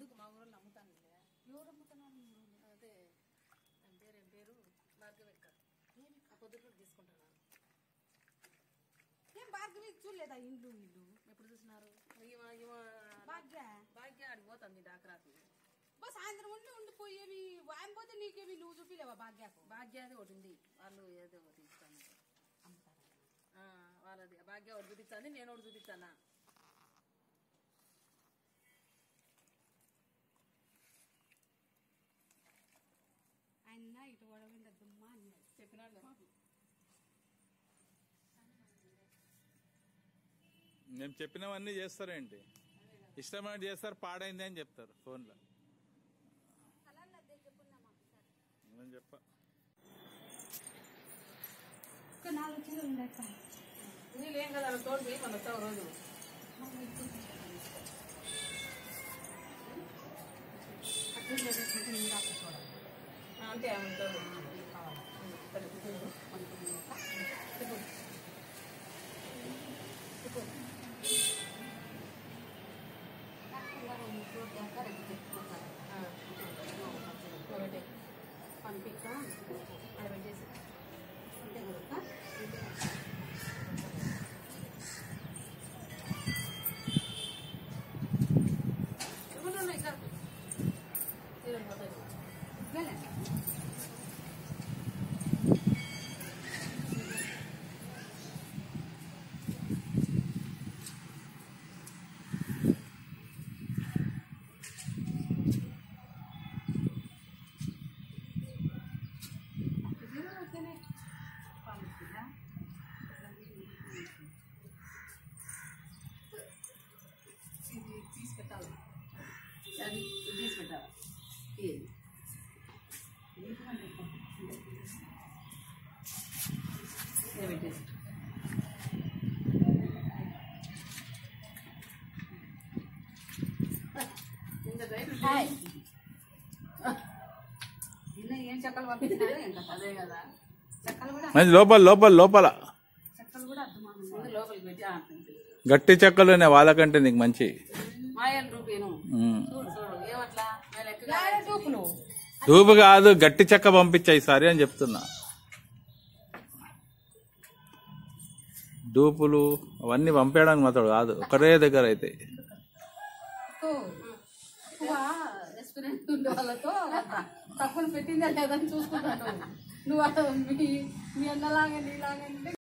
పొద్దుకు మా ఊళ్ళో అమ్ముతాను ఎవరు అమ్ముతున్నారు మీ ఊళ్ళో? అదే ఏం పేరు ఏం పేరు భార్గవ్ ఎక్క ఆ పొద్దుకు తీసుకుంటున్నాను ఏం భార్గవి చూడలేదా ఇండ్లు ఇల్లు ఎప్పుడు చూసినారు ఈమె ఈమె భాగ్య భాగ్య ఆడికి పోతుంది డాక్రాకి బా సాయంత్రం ఉండి ఉండిపోయేవి ఆయన పోతే నీకేమి నువ్వు చూపిలేవా భాగ్యకు భాగ్య అది ఒకటి ఉంది వాళ్ళు ఏదో ఒకటి ఇస్తాను అమ్ముతారా ఆ, వాళ్ళది భాగ్య ఒకటి చూపించాను నేను ఒకటి చూపించానా ఆయన ఇటు గొడవ దుమ్మా అన్నాడు చెప్పినాడు మేము చెప్పినవన్నీ చేస్తారేంటి ఇష్టమైనది చేస్తారు పాడైంది అని చెప్తారు ఫోన్లో నేను చెప్ప ఇంకా నాలుగు చీరలు ఉన్నాయి అక్క. నీళ్ళు ఏం కదా తోడు పోయి మన వస్తావు రోజు అట్లా చేసుకుంటే నేను దాకా చూడాలి. ఆ, అంతే ఉంటారు కరెక్ట్గా రెండు చోట్ల దాకా రెడీ పెట్టుకుంటారు. ఒకటి పంపిస్తా ఆడ పెట్టేసి అంతే కదా ఇప్పుడు ఉన్నాయి ఇక్కడ తీరని పోతాయి ఇవ్వలే. ఇది ఓకేనే. పంపిస్తా. ఇది తీసి పెట్టాలి అది ఇది తీసి పెట్టాలి ఇది ఇది పెట్టేసి ఇంత రైట్ హాయ్. నిన్న ఏం చెక్కలు పంపించినారు ఏం కథ? అదే కదా చెక్కలు కూడా అది లోపల లోపల లోపల చెక్కలు కూడా అర్థమా ముందు లోపలికి పెట్టి ఆడుతుంది గట్టి చెక్కలునే వాళ్ళకంటే నీకు మంచి మాయల్ రూపీను ఉమ్. చూడు చూడు ఏమట్లా నేను ఎక్కువ టూపులు దూపు కాదు గట్టి చెక్క పంపించాయి సరే అని చెప్తున్నా దూపులు అవన్నీ పంపేయడానికి మాత్రం కాదు ఒకరే దగ్గర అయితే ఎక్కువ రెస్టారెంట్ ఉండే వాళ్ళతో తక్కువ పెట్టిందా లేదని చూసుకుంటాను నువ్వు అట్లా మీ మీ అన్నలాగా నీలాగా అంటే